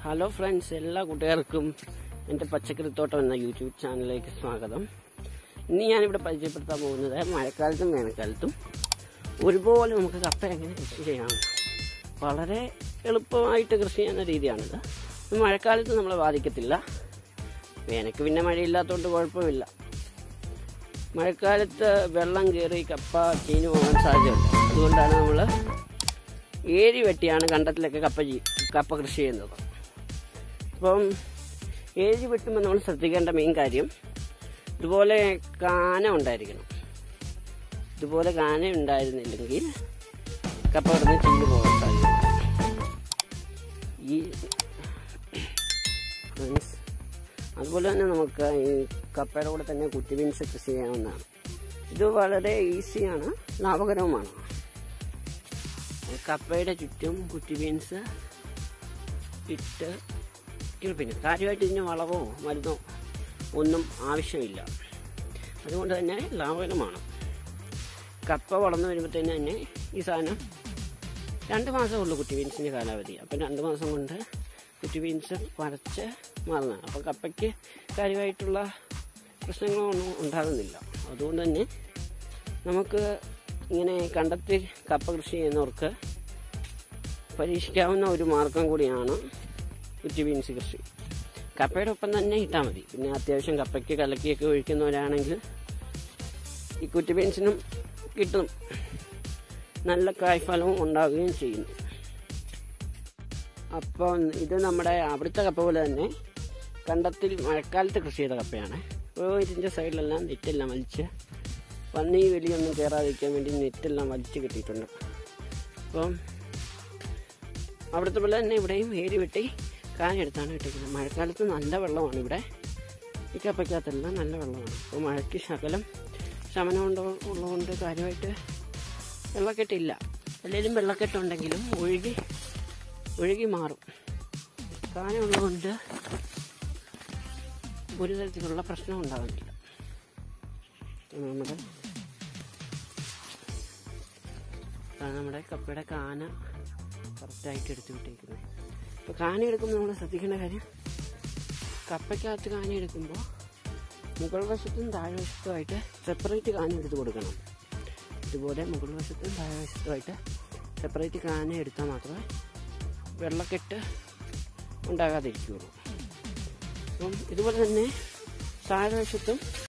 hello friends എല്ലാ കൂട്ടുകാർക്കും എൻ്റെ പച്ചക്കറിത്തോട്ടം എന്ന യൂട്യൂബ് ചാനലിലേക്ക് സ്വാഗതം ഇന്ന് ഞാനിവിടെ പരിചയപ്പെടുത്താൻ പോകുന്നത് മഴക്കാലത്തും വേനൽക്കാലത്തും ഒരുപോലെ നമുക്ക് കപ്പ എങ്ങനെ കൃഷി ചെയ്യാം വളരെ എളുപ്പമായിട്ട് കൃഷി ചെയ്യുന്ന രീതിയാണിത് ഇത് മഴക്കാലത്ത് നമ്മളെ ബാധിക്കത്തില്ല വേനൽക്ക് പിന്നെ മഴയില്ലാത്തതുകൊണ്ട് കുഴപ്പമില്ല മഴക്കാലത്ത് വെള്ളം കയറി കപ്പ ചീഞ്ഞു പോകാൻ സാധ്യതയുണ്ട് അതുകൊണ്ടാണ് നമ്മൾ ഏരി വെട്ടിയാണ് കണ്ടത്തിലൊക്കെ കപ്പ ചെയ്- കപ്പ കൃഷി ചെയ്യുന്നത് അപ്പം ഏരി വെട്ടുമ്പോൾ നമ്മൾ ശ്രദ്ധിക്കേണ്ട മെയിൻ കാര്യം ഇതുപോലെ കാന ഉണ്ടായിരിക്കണം ഇതുപോലെ കാന ഉണ്ടായിരുന്നില്ലെങ്കിൽ കപ്പ ഇവിടുന്ന് ചീഞ്ഞു പോകാൻ സാധ്യതയുണ്ട് ഈ ഫ്രണ്ട്സ് അതുപോലെ തന്നെ നമുക്ക് ഈ കപ്പയുടെ കൂടെ തന്നെ കുറ്റി ബീൻസ് കൃഷി ചെയ്യാവുന്നതാണ് ഇത് വളരെ ഈസിയാണ് ലാഭകരവുമാണ് കപ്പയുടെ ചുറ്റും കുറ്റി ബീൻസ് ഇട്ട് ഇ- പിന്നെ കാര്യമായിട്ട് ഇതിന് വളവോ മരുന്നോ ഒന്നും ആവശ്യമില്ല അതുകൊണ്ട് തന്നെ ലാഭകരമാണ് കപ്പ വളർന്നു വരുമ്പോഴത്തേന് തന്നെ ഈ സാധനം രണ്ട് മാസമേ ഉള്ളൂ കുറ്റി ബീൻസിൻ്റെ കാലാവധി അപ്പം രണ്ട് മാസം കൊണ്ട് കുറ്റി ബീൻസ് പറിച്ച് മാറുന്നതാണ് അപ്പം കപ്പയ്ക്ക് കാര്യമായിട്ടുള്ള പ്രശ്നങ്ങളൊന്നും ഉണ്ടാകുന്നില്ല അതുകൊണ്ട് തന്നെ നമുക്ക് ഇങ്ങനെ കണ്ടെത്തി കപ്പ കൃഷി ചെയ്യുന്നവർക്ക് പരീക്ഷിക്കാവുന്ന ഒരു മാർഗം കൂടിയാണ് കുറ്റി ബീൻസ് കൃഷി കപ്പയുടെ ഒപ്പം തന്നെ ഇട്ടാൽ മതി പിന്നെ അത്യാവശ്യം കപ്പയ്ക്ക് കലക്കിയൊക്കെ ഒഴിക്കുന്നവരാണെങ്കിൽ ഈ കുറ്റി ബീൻസിനും കിട്ടും നല്ല കായ്ഫലവും ഉണ്ടാവുകയും ചെയ്യുന്നു അപ്പോൾ ഇത് നമ്മുടെ അവിടുത്തെ കപ്പ പോലെ തന്നെ കണ്ടത്തിൽ മഴക്കാലത്ത് കൃഷി ചെയ്ത കപ്പയാണ് അപ്പോൾ ഇതിൻ്റെ സൈഡിലെല്ലാം നെറ്റെല്ലാം വലിച്ച് പന്നി വലിയൊന്നും കയറാതിരിക്കാൻ വേണ്ടി നെറ്റെല്ലാം വലിച്ച് കെട്ടിയിട്ടുണ്ട് അപ്പം അവിടുത്തെ പോലെ തന്നെ ഇവിടെയും വേര് വെട്ടി കാനെടുത്താണ് ഇട്ടിരിക്കുന്നത് മഴക്കാലത്ത് നല്ല വെള്ളമാണ് ഇവിടെ ഈ കപ്പയ്ക്കകത്തെല്ലാം നല്ല വെള്ളമാണ് അപ്പോൾ മഴയ്ക്ക് ശകലം ശമനം ഉണ്ടോ ഉള്ളതുകൊണ്ട് കാര്യമായിട്ട് വെള്ളക്കെട്ടില്ല അല്ലെങ്കിലും വെള്ളക്കെട്ടുണ്ടെങ്കിലും ഒഴുകി ഒഴുകി മാറും കാനുള്ളതുകൊണ്ട് ഒരു തരത്തിലുള്ള പ്രശ്നം ഉണ്ടാകുന്നില്ല ഇത് നമ്മുടെ ഇതാണ് നമ്മുടെ കപ്പയുടെ കാന കറക്റ്റായിട്ട് എടുത്തു വിട്ടേക്കുന്നത് ഇപ്പോൾ കാന എടുക്കുമ്പോൾ നമ്മൾ ശ്രദ്ധിക്കേണ്ട കാര്യം കപ്പയ്ക്കകത്ത് കാന എടുക്കുമ്പോൾ മുകൾ വശത്തും താഴെ വശത്തുമായിട്ട് സെപ്പറേറ്റ് കാന എടുത്ത് കൊടുക്കണം ഇതുപോലെ മുകൾ വശത്തും താഴെ വശത്തുമായിട്ട് സെപ്പറേറ്റ് കാന എടുത്താൽ മാത്രമേ വെള്ളക്കെട്ട് ഉണ്ടാകാതിരിക്കുകയുള്ളൂ അപ്പം ഇതുപോലെ തന്നെ താഴെ വശത്തും